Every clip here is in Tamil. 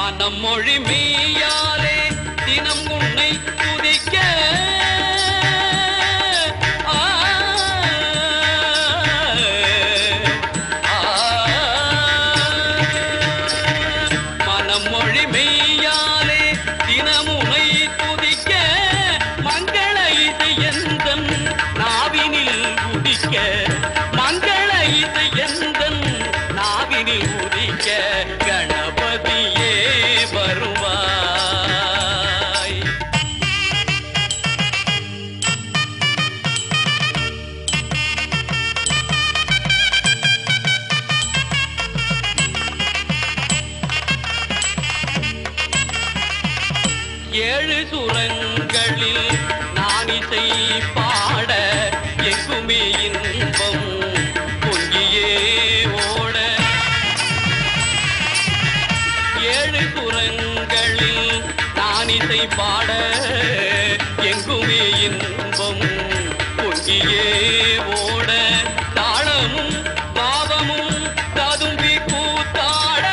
மனம் மொழி மெய்யாலே தினம் உன்னை துதிக்க ஆ, ஆ. மனம் மொழி மெய்யாலே தினமுனை துதிக்க மங்கள இசை எந்தன் நாவினில் உதிக்க மங்கள இசை எந்தன் நாவினில் உதிக்க கணபதியே வருவாய் ஏழு சுரங்களில் நான் இசை பாட எங்குமே இன்பம் பொங்கியே ஓட ஏழு சுரங்களில் நான் இசை பாட எங்குமே இன்பம் பொங்கியே ஓட தாளமும் பாவமும் ததும்பி கூத்தாட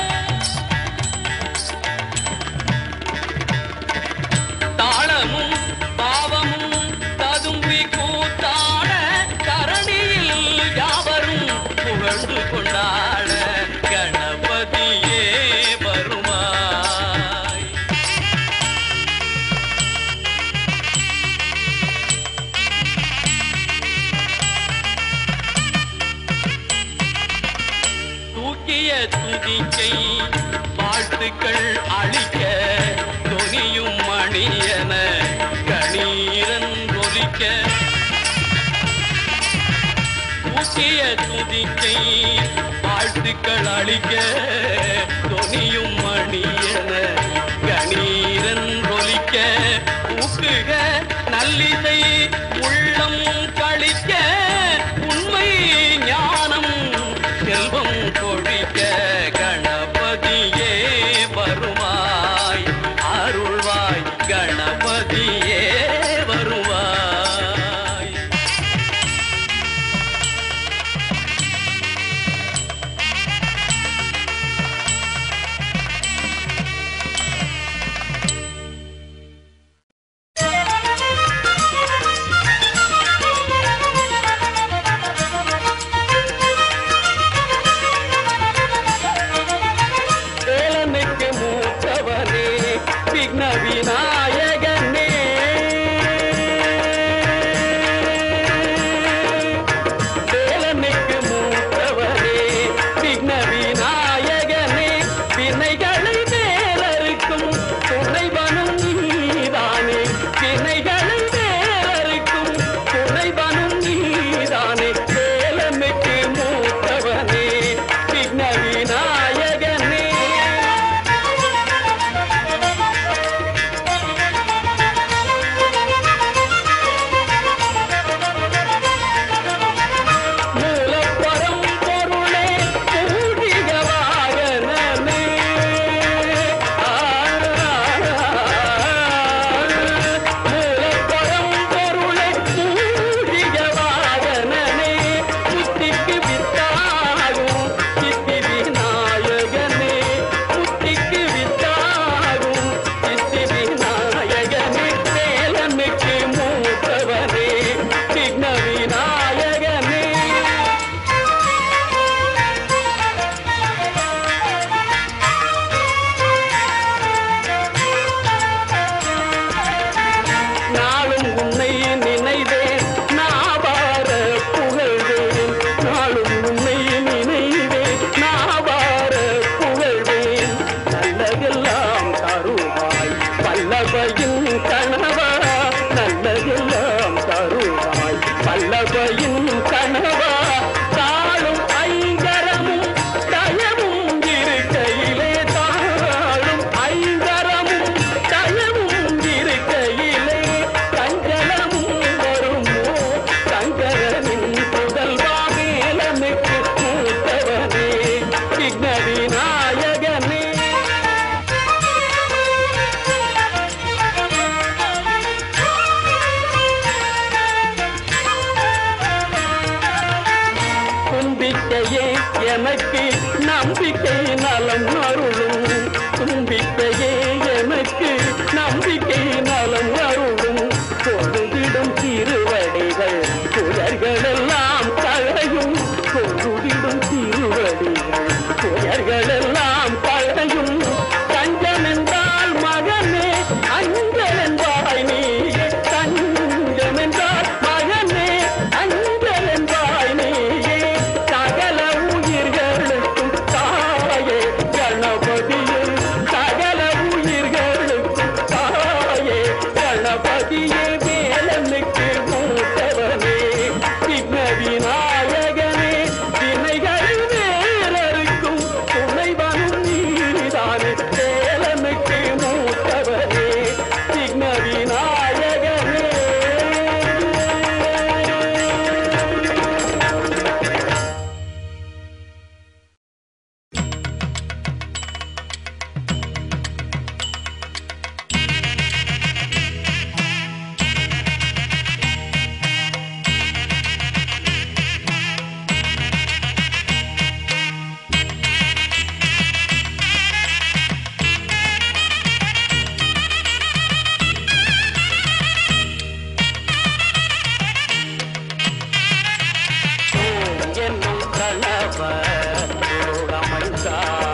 தாளமும் பாவமும் ததும்பி கூத்தாட தரணியில் யாவரும் புகழ்ந்து கொண்டாட கணபதியே வருவாய் தூக்கிய துதிக்கை வாழ்த்துக்கள் அளிக்க தொனியும் மணியன கணீரன் ஒலிக்க தூக்கிய துதிக்கை வாழ்த்துக்கள் அளிக்க தொனியும் மணியன கணீரன் ஒலிக்க ஊக்குக நல்லிசை உள்ளம் கழிக்க உண்மை ஞானம் செல்வம் கொழிக்க கணபதியே வருவாய் அருள்வாய் கணபதியே வருவாய் Thank you. தும்பிக்கையே எனக்கு நம்பிக்கை நலம் அருளும் தும்பிக்கையே எனக்கு நம்பிக்கை நலம் அருளும் பொழுதிடும் திருவடிகள் புயர்களெல்லாம் களையும் பொழுதிடும் திருவடிகள் புயர்களெல்லாம் களையும் தஞ்சம் என்றால் மகனே அஞ்சல் என்பாய் நீ தஞ்சம் என்றால் மகனே அஞ்சல் என்பாய் நீயே சகல உயிர்களுக்கும் தாயே கணபதியே சகல உயிர்களுக்கும் தாயே கணபதியே வேலனுக்கு மூத்தவனே விக்ன விநாயகனே வினைகள் வேலருக்கும் துணைவனும் நீதானே வேலனுக்கு மூத்தவனே விக்ன விநாயகனே என்னும் கணவர் அமைந்தார்